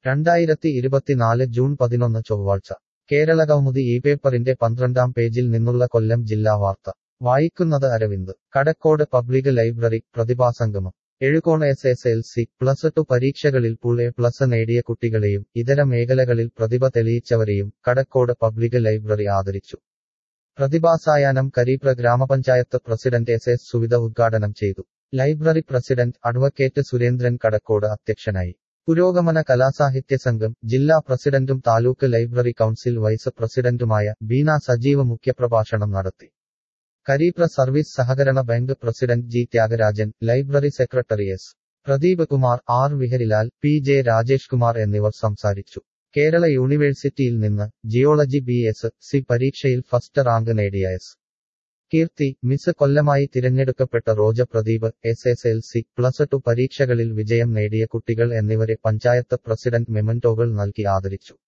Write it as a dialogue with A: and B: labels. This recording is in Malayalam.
A: രണ്ടായിരത്തി ഇരുപത്തിനാല് ജൂൺ പതിനൊന്ന് ചൊവ്വാഴ്ച കേരള കൗമുദി ഈ പേപ്പറിന്റെ പന്ത്രണ്ടാം പേജിൽ നിന്നുള്ള കൊല്ലം ജില്ലാ വാർത്ത വായിക്കുന്നത് അരവിന്ദ് കടക്കോട് പബ്ലിക് ലൈബ്രറി പ്രതിഭാസംഗമം Ezhukone S S L C plus two പരീക്ഷകളിൽ പുൾ എ പ്ലസ് നേടിയ കുട്ടികളെയും ഇതര മേഖലകളിൽ പ്രതിഭ തെളിയിച്ചവരെയും കടക്കോട് പബ്ലിക് ലൈബ്രറി ആദരിച്ചു പ്രതിഭാസായാനം കരീപ്ര ഗ്രാമപഞ്ചായത്ത് പ്രസിഡന്റ് എസ് എസ് സുവിധ ഉദ്ഘാടനം ചെയ്തു library president advocate Surendran Kadakkode അധ്യക്ഷനായി പുരോഗമന കലാസാഹിത്യ സംഘം ജില്ലാ പ്രസിഡന്റും താലൂക്ക് ലൈബ്രറി കൗൺസിൽ വൈസ് പ്രസിഡന്റുമായ ബീന സജീവ് മുഖ്യപ്രഭാഷണം നടത്തി കരീപ്ര സർവീസ് സഹകരണ bank president G Thyagarajan library secretary S Pradeep Kumar R Viharilal P J Rajesh Kumar എന്നിവർ സംസാരിച്ചു കേരള യൂണിവേഴ്സിറ്റിയിൽ നിന്ന് ജിയോളജി ബി എസ് സി പരീക്ഷയിൽ ഫസ്റ്റ് റാങ്ക് നേടിയ എസ് കീർത്തി മിസ് കൊല്ലമായി തിരഞ്ഞെടുക്കപ്പെട്ട Roja Pradeep S S L C plus two പരീക്ഷകളിൽ വിജയം നേടിയ കുട്ടികൾ എന്നിവരെ പഞ്ചായത്ത് പ്രസിഡന്റ് മെമന്റോകൾ നൽകി ആദരിച്ചു